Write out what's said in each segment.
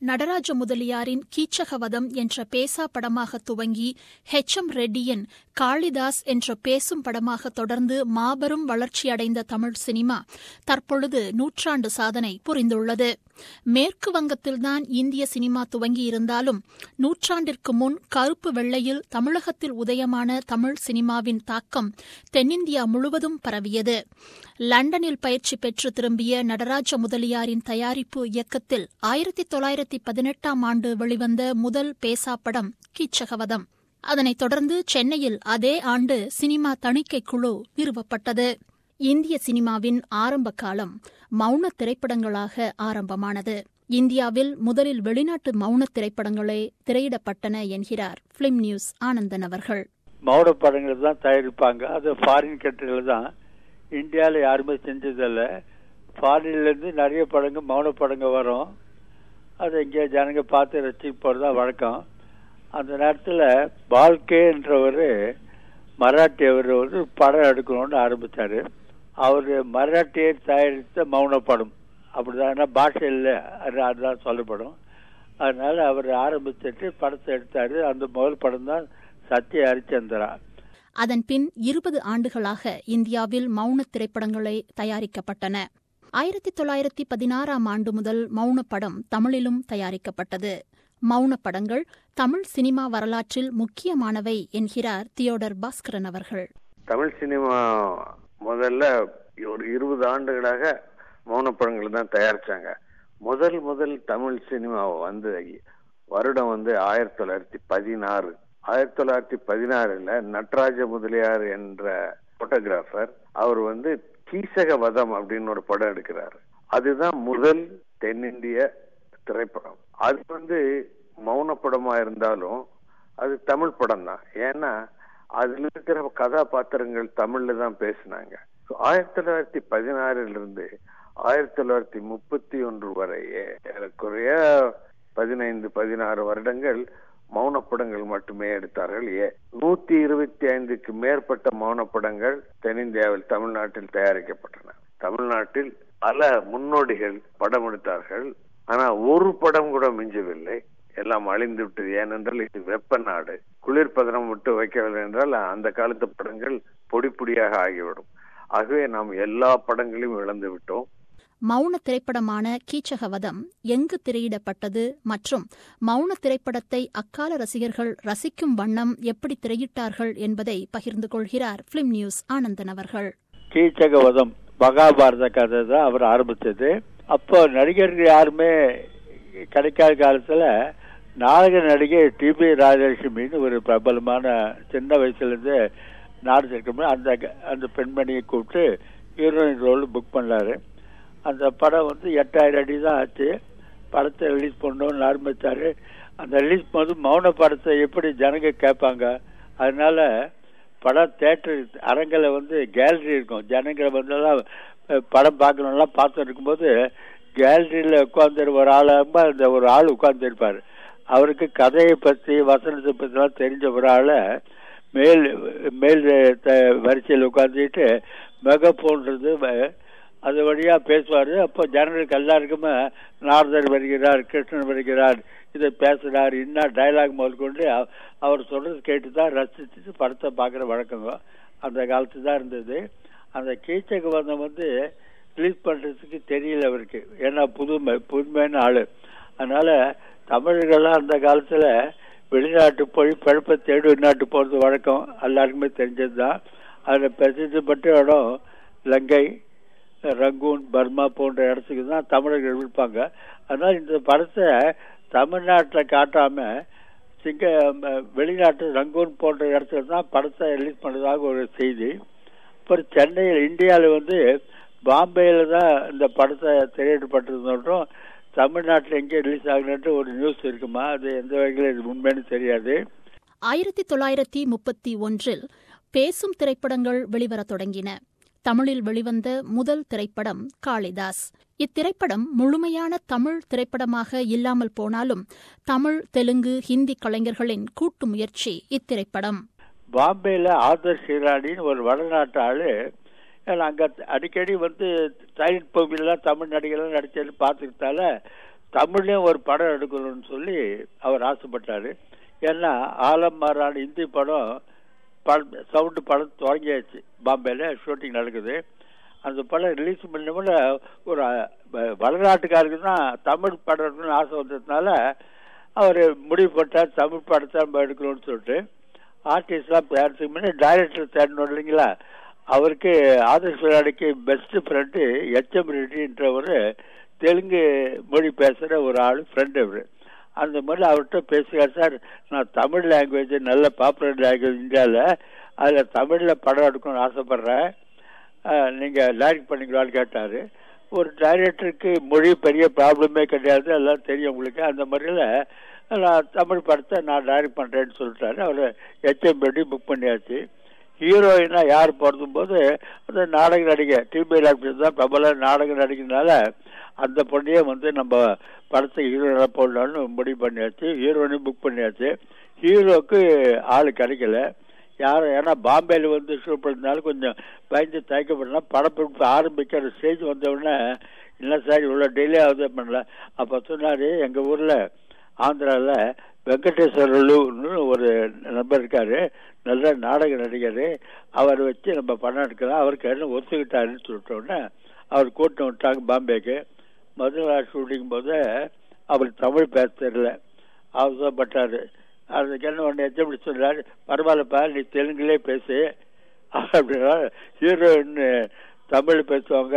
நடராஜ முதலியாரின் கீச்சகவதம் என்ற பேசா படமாக துவங்கி ஹெச் எம் ரெட்டியின் காளிதாஸ் என்ற பேசும் படமாக தொடர்ந்து மாபெரும் வளர்ச்சியடைந்த தமிழ் சினிமா தற்பொழுது நூற்றாண்டு சாதனை புரிந்துள்ளது மேற்கு வங்கத்தில்தான் இந்திய சினிமா துவங்கியிருந்தாலும் நூற்றாண்டிற்கு முன் கருப்பு வெள்ளையில் தமிழகத்தில் உதயமான தமிழ் சினிமாவின் தாக்கம் தென்னிந்தியா முழுவதும் பரவியது லண்டனில் பயிற்சி பெற்று திரும்பிய நடராஜ முதலியாரின் தயாரிப்பு இயக்கத்தில் ஆயிரத்தி தொள்ளாயிரத்தி பதினெட்டாம் ஆண்டு வெளிவந்த முதல் பேசா படம் கீச்சகவதம் அதனைத் தொடர்ந்து சென்னையில் அதே ஆண்டு சினிமா தணிக்கை குழு நிறுவப்பட்டது இந்திய சினிமாவின் ஆரம்ப காலம் மௌன திரைப்படங்களாக ஆரம்பமானது இந்தியாவில் முதலில் வெளிநாட்டு மௌன திரைப்படங்களே திரையிடப்பட்டன என்கிறார் பிலிம் நியூஸ் ஆனந்தன் அவர்கள் மௌன படங்கள் தான் தயாரிப்பாங்க அது ஃபாரின் கண்ட்ரிகள் தான் இந்தியாவில் யாருமே செஞ்சதில்ல ஃபாரின்லேருந்து நிறைய படங்கள் மௌன படங்கள் வரும் அதை இங்கே ஜனங்க பார்த்து ரசிச்சு போகிறது தான் வழக்கம் அந்த நேரத்தில் பால்கேன்றவர் மராட்டி அவர் வந்து படம் எடுக்கணும்னு ஆரம்பித்தார் அவர் மராட்டியை தயாரித்த மௌன படம் அப்படிதான் பாஷை இல்லை அது அதுதான் சொல்லப்படும் அதனால அவர் ஆரம்பிச்சிட்டு படத்தை எடுத்தார் அந்த முதல் படம் தான் சத்ய ஹரிச்சந்திரா அதன் பின் இருபது ஆண்டுகளாக இந்தியாவில் மௌன திரைப்படங்களே தயாரிக்கப்பட்டன ஆயிரத்தி தொள்ளாயிரத்தி பதினாறாம் ஆண்டு முதல் மௌன படம் தமிழிலும் தயாரிக்கப்பட்டது மௌன படங்கள் தமிழ் சினிமா வரலாற்றில் முக்கியமானவை என்கிறார் தியோடர் பாஸ்கரன் அவர்கள் தமிழ் சினிமா முதல்ல ஒரு இருபது ஆண்டுகளாக மௌன படங்கள் தான் தயாரிச்சாங்க முதல் முதல் தமிழ் சினிமா வந்து வருடம் வந்து ஆயிரத்தி தொள்ளாயிரத்தி பதினாறு ஆயிரத்தி தொள்ளாயிரத்தி பதினாறுல நட்ராஜ முதலியார் என்ற போட்டோகிராஃபர் அவர் வந்து கீசக வதம் அப்படின்னு ஒரு படம் எடுக்கிறார் அதுதான் முதல் தென்னிந்திய திரைப்படம் அது வந்து மௌன படமா இருந்தாலும் அது தமிழ் படம் தான் ஏன்னா அதுல இருக்கிற கதாபாத்திரங்கள் தமிழ்ல தான் பேசினாங்க ஆயிரத்தி தொள்ளாயிரத்தி பதினாறுல இருந்து ஆயிரத்தி தொள்ளாயிரத்தி முப்பத்தி ஒன்று வரை ஏறக்குறைய பதினைந்து பதினாறு வருடங்கள் மௌன படங்கள் மட்டுமே எடுத்தார்கள் ஏ நூத்தி இருபத்தி ஐந்துக்கு மேற்பட்ட மௌன படங்கள் தென்னிந்தியாவில் தமிழ்நாட்டில் தயாரிக்கப்பட்டன தமிழ்நாட்டில் பல முன்னோடிகள் படம் எடுத்தார்கள் ஆனா ஒரு படம் கூட மிஞ்சவில்லை எல்லாம் அழிந்து விட்டது ஏனென்றால் இது வெப்ப நாடு குளிர்பதனம் விட்டு வைக்கவில்லை என்றால் அந்த காலத்து படங்கள் பொடி பொடியாக ஆகிவிடும் ஆகவே நாம் எல்லா படங்களையும் இழந்து விட்டோம் மௌன திரைப்படமான கீச்சகவதம் எங்கு திரையிடப்பட்டது மற்றும் மௌன திரைப்படத்தை அக்கால ரசிகர்கள் ரசிக்கும் வண்ணம் எப்படி திரையிட்டார்கள் என்பதை பகிர்ந்து கொள்கிறார் பிலிம் நியூஸ் ஆனந்தன் அவர்கள் கீச்சகவதம் மகாபாரத கதை தான் அவர் ஆரம்பிச்சது அப்போ நடிகர்கள் யாருமே கிடைக்காத காலத்துல நாடக நடிகை டிபி ராஜலட்சுமின்னு ஒரு பிரபலமான சின்ன வயசுலேருந்து நாடு சேர்க்கணும் அந்த அந்த பெண்மணியை கூப்பிட்டு ஹீரோயின் ரோல் புக் பண்ணாரு அந்த படம் வந்து எட்டாயிரம் அடி தான் ஆச்சு படத்தை ரிலீஸ் பண்ணணும்னு ஆரம்பித்தாரு அந்த ரிலீஸ் போது மௌன படத்தை எப்படி ஜனங்க கேட்பாங்க அதனால படம் தேட்டர் அரங்கில் வந்து கேலரி இருக்கும் ஜனங்களை வந்தெல்லாம் படம் பார்க்கணும்லாம் பார்த்து இருக்கும்போது கேலரியில் உட்காந்து ஒரு ஆளாக அந்த ஒரு ஆள் உட்கார்ந்துருப்பார் அவருக்கு கதையை பற்றி வசனத்தை பற்றிலாம் தெரிஞ்ச ஒரு ஆளை மேல் மேல் வரிசையில் உட்காந்துட்டு மெகப்போன்றது அது வழியா பேசுவார் அப்போ ஜனங்களுக்கு எல்லாருக்குமே நாரதர் வருகிறார் கிருஷ்ணன் வருகிறார் இதை பேசுகிறார் இன்னும் டைலாக் முதல் கொண்டு அவர் சொல்றது கேட்டு தான் ரசிச்சுட்டு படத்தை பார்க்குற வழக்கங்க அந்த காலத்து தான் இருந்தது அந்த கீச்சக வந்தம் வந்து ரிலீஸ் பண்ணுறதுக்கு தெரியல அவருக்கு ஏன்னா புதுமை புதுமையான ஆள் அதனால தமிழர்கள்லாம் அந்த காலத்தில் வெளிநாட்டு போய் பழப்பை தேடி வெளிநாட்டு போகிறது வழக்கம் எல்லாருக்குமே தெரிஞ்சது தான் அதில் பிரசித்தி பெற்ற இடம் லங்கை ரங்கூன் பர்மா போன்ற இடத்துக்கு தான் தமிழர்கள் இருப்பாங்க அதனால் இந்த படத்தை தமிழ்நாட்டில் காட்டாம சிங்க வெளிநாட்டு ரங்கூன் போன்ற இடத்துல தான் படத்தை ரிலீஸ் பண்ணதாக ஒரு செய்தி அப்புறம் சென்னையில் இந்தியாவில் வந்து பாம்பேயில் தான் இந்த படத்தை திரையிடப்பட்டிருந்தோம் தமிழ்நாட்டில் எங்கே ரிலீஸ் ஆகுனட்டு ஒரு நியூஸ் இருக்குமா அது எந்த வகையில் இது உண்மைன்னு தெரியாது ஆயிரத்தி தொள்ளாயிரத்தி முப்பத்தி ஒன்றில் பேசும் திரைப்படங்கள் வெளிவரத் தொடங்கின தமிழில் வெளிவந்த முதல் திரைப்படம் காளிதாஸ் இத்திரைப்படம் முழுமையான தமிழ் திரைப்படமாக இல்லாமல் போனாலும் தமிழ் தெலுங்கு ஹிந்தி கலைஞர்களின் கூட்டு முயற்சி இத்திரைப்படம் பாம்பேல ஆதர் ஷிராடின்னு ஒரு வடநாட்டு ஆளு அங்க அடிக்கடி வந்து சைலண்ட் மூவிலாம் தமிழ் நடிகர்லாம் நடிச்சது பார்த்துக்கிட்டால தமிழ்லயும் ஒரு படம் எடுக்கணும்னு சொல்லி அவர் ஆசைப்பட்டாரு ஏன்னா ஆலம்மாரான இந்தி படம் சவுண்டு படம் தொடங்கியாச்சு பாம்பேல ஷூட்டிங் நடக்குது அந்த படம் ரிலீஸ் பண்ண ஒரு வடநாட்டுக்காருக்கு தான் தமிழ் படம் எடுக்கணும்னு ஆசை வந்ததுனால அவர் முடிவு போட்டார் தமிழ் படத்தை நம்ம எடுக்கணும்னு சொல்லிட்டு ஆர்டிஸ்ட்லாம் பேரத்துக்கு முன்னே டைரக்டர் தேடணும் இல்லைங்களா அவருக்கு ஆதர்ஷ் விளையாடிக்கு பெஸ்ட் ஃப்ரெண்டு எச்எம் ரெட்டின்ற ஒரு தெலுங்கு மொழி பேசுகிற ஒரு ஆள் ஃப்ரெண்டு அவர் அந்த மாதிரி அவர்கிட்ட பேசுகிறார் சார் நான் தமிழ் லாங்குவேஜ் நல்ல பாப்புலர் லாங்குவேஜ் இந்தியாவில் அதில் தமிழில் படம் எடுக்கணும்னு ஆசைப்பட்றேன் நீங்கள் டைரக்ட் பண்ணிக்கலான்னு கேட்டார் ஒரு டைரக்டருக்கு மொழி பெரிய ப்ராப்ளமே கிடையாது எல்லாம் தெரியும் உங்களுக்கு அந்த முறையில் நான் தமிழ் படத்தை நான் டைரக்ட் பண்ணுறேன்னு சொல்லிட்டாரு அவர் ஹெச்எம் ரெட்டி புக் பண்ணியாச்சு ஹீரோயினா யார் பிறந்தும் போது அந்த நாடக நடிகை டிபி லாக்டர் தான் பிரபல நாடக நடிகனால அந்த பொண்ணையே வந்து நம்ம படத்தை ஹீரோயினா போடலான்னு முடிவு பண்ணியாச்சு ஹீரோயினும் புக் பண்ணியாச்சு ஹீரோக்கு ஆள் கிடைக்கல யாரும் ஏன்னா பாம்பேல வந்து ஷூட் பண்ணதுனால கொஞ்சம் பயந்து தயக்கப்படலாம் படப்பிடிப்பு ஆரம்பிக்கிற ஸ்டேஜ் வந்தவுடனே இல்லை சார் இவ்வளோ டிலே ஆகுது பண்ணல அப்போ சொன்னார் எங்கள் ஊரில் ஆந்திராவில் வெங்கடேஸ்வரலுன்னு ஒரு நபர் இருக்காரு நல்ல நாடக நடிகர் அவர் வச்சு நம்ம படம் எடுக்கலாம் அவருக்கு என்ன ஒத்துக்கிட்டாருன்னு சொல்லிட்டோன்னே அவர் கூட்டம் விட்டாங்க பாம்பேக்கு மதுரா ஷூட்டிங் போது அவருக்கு தமிழ் பேச தெரியல அவசரப்பட்டாரு அதுக்கு என்ன ஒன்று எச்சப்படி சொல்றாரு பரவாயில்லப்பா நீ தெலுங்குலே பேசு அப்படின்னா ஹீரோயின் தமிழ் பேசுவாங்க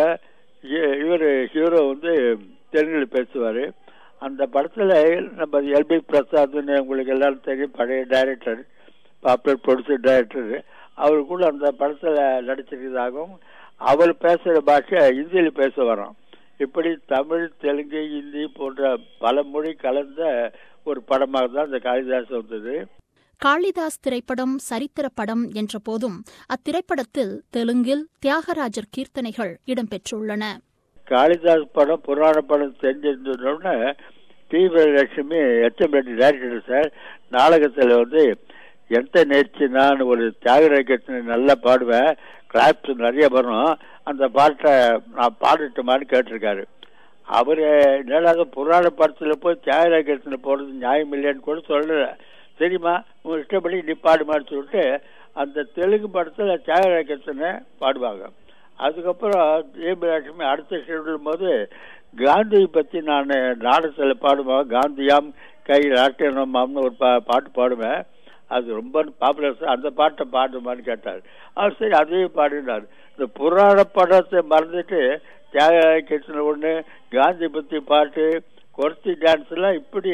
இவர் ஹீரோ வந்து தெலுங்குல பேசுவார் அந்த படத்தில் நம்ம எல்பி பிரசாத்னு உங்களுக்கு எல்லாரும் தெரியும் பழைய டைரக்டர் பாப்புலர் ப்ரொடியூசர் டைரக்டர் அவரு கூட அந்த படத்தில் நடிச்சிருக்கிறதாகவும் அவர் பேசுகிற பாஷை ஹிந்தியில் பேச வரோம் இப்படி தமிழ் தெலுங்கு ஹிந்தி போன்ற பல மொழி கலந்த ஒரு படமாக தான் இந்த காளிதாஸ் வந்தது காளிதாஸ் திரைப்படம் சரித்திர படம் என்ற போதும் அத்திரைப்படத்தில் தெலுங்கில் தியாகராஜர் கீர்த்தனைகள் இடம்பெற்றுள்ளன காளிதாஸ் படம் புராண படம் தெரிஞ்சிருந்தோடனே டி லட்சுமி எச்சம் ரெட்டி டேரக்டர் சார் நாடகத்தில் வந்து எந்த நேர்ச்சி நான் ஒரு தியாகராஜனை நல்லா பாடுவேன் கிளாப்ஸ் நிறைய வரும் அந்த பாட்டை நான் பாடட்டுமான்னு கேட்டிருக்காரு அவர் என்னடாத புராண படத்தில் போய் தியாகராஜனை போடுறது நியாயம் இல்லைன்னு கூட சொல்லல தெரியுமா உங்க இஷ்டப்படி நீ பாடுமான்னு சொல்லிட்டு அந்த தெலுங்கு படத்தில் தியாகராஜனை பாடுவாங்க அதுக்கப்புறம் ஜெயபிலாட்சுமி அடுத்த ஷெடியூல் போது காந்தியை பற்றி நான் நாடகத்தில் பாடுவேன் காந்தியாம் கை ராட்டினமாம்னு ஒரு பா பாட்டு பாடுவேன் அது ரொம்ப பாப்புலர் அந்த பாட்டை பாடுமான்னு கேட்டார் அவர் சரி அதையும் பாடினார் இந்த புராண படத்தை மறந்துட்டு தியாக கிருஷ்ண ஒன்று காந்தி பற்றி பாட்டு கொர்த்தி டான்ஸ் எல்லாம் இப்படி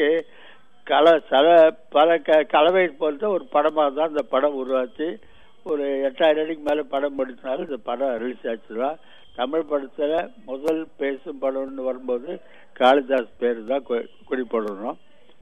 கல சல பல க கலவை போன்ற ஒரு படமாக தான் இந்த படம் உருவாச்சு ஒரு எட்டாயிரம் அடிக்கு மேலே படம் படித்தனால இந்த படம் ரிலீஸ் ஆச்சுதான் தமிழ் படத்தில் முதல் பேசும் படம்னு வரும்போது காளிதாஸ் பேர் தான் குறிப்பிடணும்